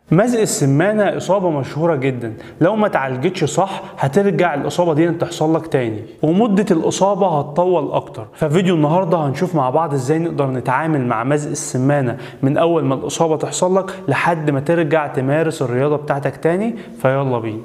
مزق السمانة إصابة مشهورة جدا لو ما تعالجتش صح هترجع الإصابة دي تحصل لك تاني ومدة الإصابة هتطول أكتر ففيديو النهاردة هنشوف مع بعض إزاي نقدر نتعامل مع مزق السمانة من أول ما الإصابة تحصل لك لحد ما ترجع تمارس الرياضة بتاعتك تاني فيلا بينا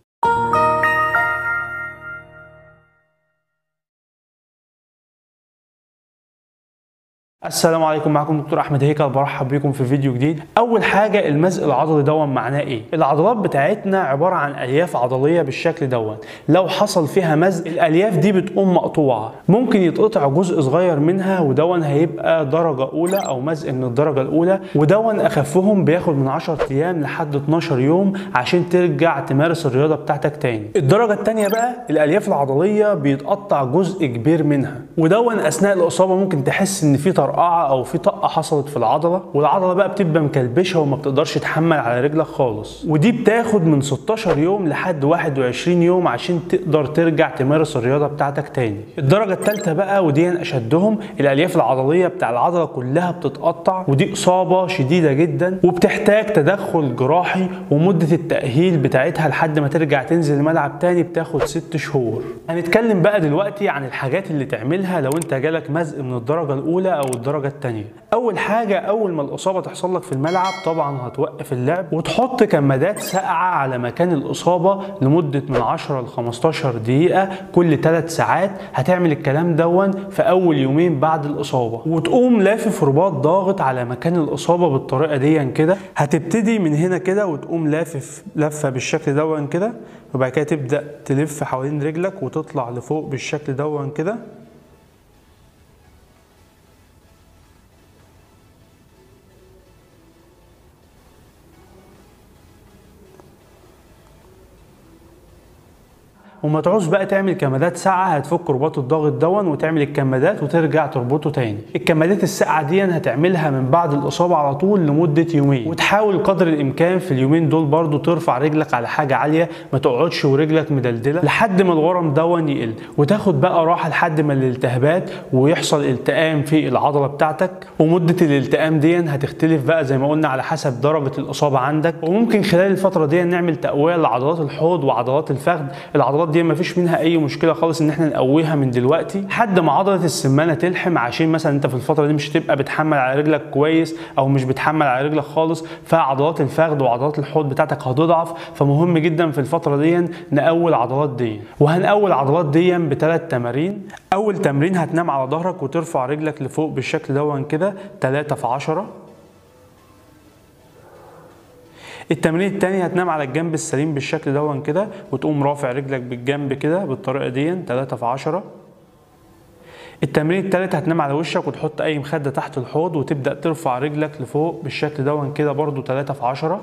السلام عليكم معكم دكتور احمد هيكل برحب بيكم في فيديو جديد اول حاجه المزق العضلي دون معناه ايه العضلات بتاعتنا عباره عن الياف عضليه بالشكل دون لو حصل فيها مزق الالياف دي بتقوم مقطوعه ممكن يتقطع جزء صغير منها ودون هيبقى درجه اولى او مزق من الدرجه الاولى ودون اخفهم بياخد من 10 ايام لحد 12 يوم عشان ترجع تمارس الرياضه بتاعتك تاني الدرجه الثانيه بقى الالياف العضليه بيتقطع جزء كبير منها ودون اثناء الاصابه ممكن تحس ان في طرقعه او في طقه حصلت في العضله والعضله بقى بتبقى مكلبشه وما بتقدرش تحمل على رجلك خالص ودي بتاخد من 16 يوم لحد 21 يوم عشان تقدر ترجع تمارس الرياضه بتاعتك تاني الدرجه الثالثه بقى ودي اشدهم الالياف العضليه بتاع العضله كلها بتتقطع ودي اصابه شديده جدا وبتحتاج تدخل جراحي ومده التاهيل بتاعتها لحد ما ترجع تنزل الملعب تاني بتاخد 6 شهور هنتكلم بقى دلوقتي عن الحاجات اللي تعملها لو انت جالك مزق من الدرجه الاولى او الدرجه الثانيه اول حاجه اول ما الاصابه تحصل لك في الملعب طبعا هتوقف اللعب وتحط كمادات ساقعه على مكان الاصابه لمده من 10 ل 15 دقيقه كل 3 ساعات هتعمل الكلام دون في اول يومين بعد الاصابه وتقوم لافف رباط ضاغط على مكان الاصابه بالطريقه دي كده هتبتدي من هنا كده وتقوم لافف لفه بالشكل دون كده وبعد كده تبدا تلف حوالين رجلك وتطلع لفوق بالشكل دون كده وما تعوز بقى تعمل كمادات ساقعه هتفك رباط الضغط دون وتعمل الكمادات وترجع تربطه تاني الكمادات الساقعه دي هتعملها من بعد الاصابه على طول لمده يومين وتحاول قدر الامكان في اليومين دول برضو ترفع رجلك على حاجه عاليه ما تقعدش ورجلك مدلدله لحد ما الورم دون يقل وتاخد بقى راحه لحد ما الالتهابات ويحصل التئام في العضله بتاعتك ومده الالتئام دي هتختلف بقى زي ما قلنا على حسب درجه الاصابه عندك وممكن خلال الفتره دي نعمل تقويه لعضلات الحوض وعضلات الفخذ العضلات دي ما فيش منها اي مشكله خالص ان احنا نقويها من دلوقتي لحد ما عضله السمانه تلحم عشان مثلا انت في الفتره دي مش هتبقى بتحمل على رجلك كويس او مش بتحمل على رجلك خالص فعضلات الفخذ وعضلات الحوض بتاعتك هتضعف فمهم جدا في الفتره دي نقوي العضلات دي وهنقوي العضلات دي بثلاث تمارين اول تمرين هتنام على ظهرك وترفع رجلك لفوق بالشكل دون كده 3 في 10 التمرين التاني هتنام على الجنب السليم بالشكل دون كده وتقوم رافع رجلك بالجنب كده بالطريقه دي 3 في 10 التمرين التالت هتنام على وشك وتحط اي مخده تحت الحوض وتبدا ترفع رجلك لفوق بالشكل دون كده برضو 3 في 10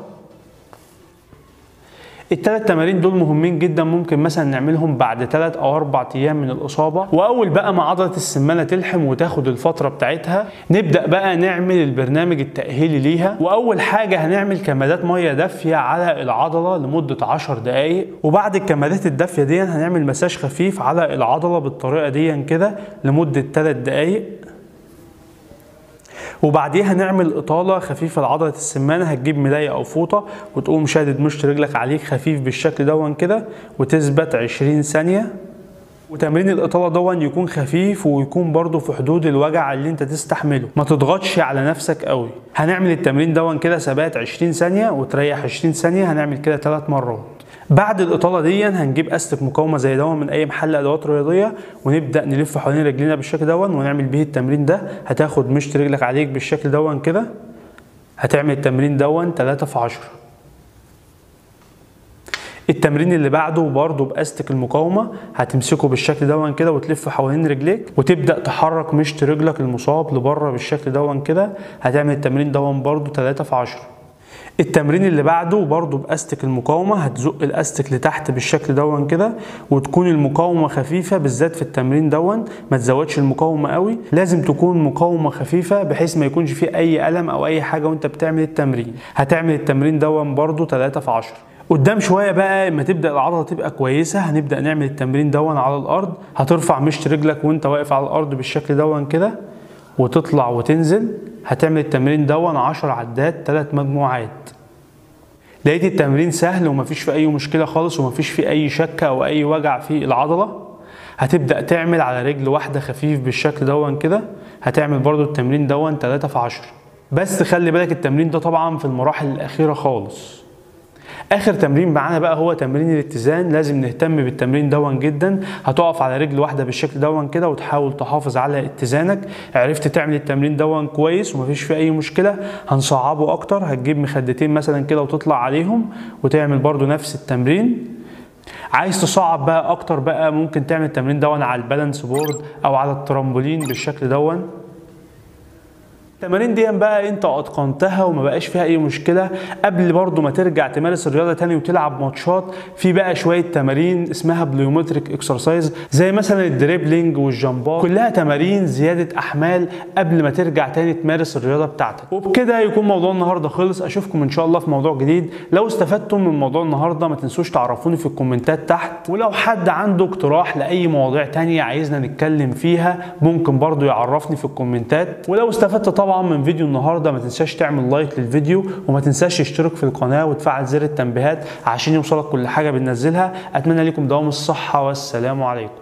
الثلاث تمارين دول مهمين جدا ممكن مثلا نعملهم بعد ثلاث او اربع ايام من الاصابه واول بقى ما عضله السمانه تلحم وتاخد الفتره بتاعتها نبدا بقى نعمل البرنامج التاهيلي ليها واول حاجه هنعمل كمادات ميه دافيه على العضله لمده 10 دقائق وبعد الكمادات الدافيه دي هنعمل مساج خفيف على العضله بالطريقه دي كده لمده 3 دقائق وبعديها نعمل اطاله خفيفه لعضله السمانه هتجيب ملايه او فوطه وتقوم شادد مشط رجلك عليك خفيف بالشكل دون كده وتثبت 20 ثانيه وتمرين الاطاله دون يكون خفيف ويكون برضو في حدود الوجع اللي انت تستحمله ما تضغطش على نفسك قوي هنعمل التمرين دون كده ثبات 20 ثانيه وتريح 20 ثانيه هنعمل كده 3 مرات بعد الاطاله دي هنجيب استك مقاومه زي دون من اي محل ادوات رياضيه ونبدا نلف حوالين رجلينا بالشكل دون ونعمل بيه التمرين ده هتاخد مشط رجلك عليك بالشكل دون كده هتعمل التمرين دون 3 في 10 التمرين اللي بعده برضه باستك المقاومه هتمسكه بالشكل دون كده وتلف حوالين رجليك وتبدا تحرك مشط رجلك المصاب لبره بالشكل دون كده هتعمل التمرين دون برضه 3 في 10 التمرين اللي بعده برضه باستك المقاومه هتزق الاستك لتحت بالشكل دون كده وتكون المقاومه خفيفه بالذات في التمرين دون ما تزودش المقاومه قوي لازم تكون مقاومه خفيفه بحيث ما يكونش فيه اي الم او اي حاجه وانت بتعمل التمرين هتعمل التمرين دون برضه 3 في 10 قدام شويه بقى اما تبدا العضله تبقى كويسه هنبدا نعمل التمرين دون على الارض هترفع مشط رجلك وانت واقف على الارض بالشكل دون كده وتطلع وتنزل هتعمل التمرين دون 10 عدات 3 مجموعات لقيت التمرين سهل ومفيش فيه اي مشكله خالص ومفيش فيه اي شكه او اي وجع في العضله هتبدا تعمل على رجل واحده خفيف بالشكل دون كده هتعمل برضو التمرين دون 3 في 10 بس خلي بالك التمرين ده طبعا في المراحل الاخيره خالص اخر تمرين معانا بقى هو تمرين الاتزان لازم نهتم بالتمرين دون جدا هتقف على رجل واحده بالشكل دون كده وتحاول تحافظ على اتزانك عرفت تعمل التمرين دون كويس ومفيش فيه اي مشكله هنصعبه اكتر هتجيب مخدتين مثلا كده وتطلع عليهم وتعمل برضو نفس التمرين عايز تصعب بقى اكتر بقى ممكن تعمل التمرين دون على البالانس بورد او على الترامبولين بالشكل دون التمارين دي بقى انت اتقنتها وما بقاش فيها اي مشكله قبل برضو ما ترجع تمارس الرياضه تاني وتلعب ماتشات في بقى شويه تمارين اسمها بليومتريك اكسرسايز زي مثلا الدريبلينج والجامبات كلها تمارين زياده احمال قبل ما ترجع تاني تمارس الرياضه بتاعتك وبكده يكون موضوع النهارده خلص اشوفكم ان شاء الله في موضوع جديد لو استفدتم من موضوع النهارده ما تنسوش تعرفوني في الكومنتات تحت ولو حد عنده اقتراح لاي مواضيع تانية عايزنا نتكلم فيها ممكن برضو يعرفني في الكومنتات ولو استفدت طبعا من فيديو النهارده ما تنساش تعمل لايك للفيديو وما تنساش تشترك في القناه وتفعل زر التنبيهات عشان يوصلك كل حاجه بننزلها اتمنى لكم دوام الصحه والسلام عليكم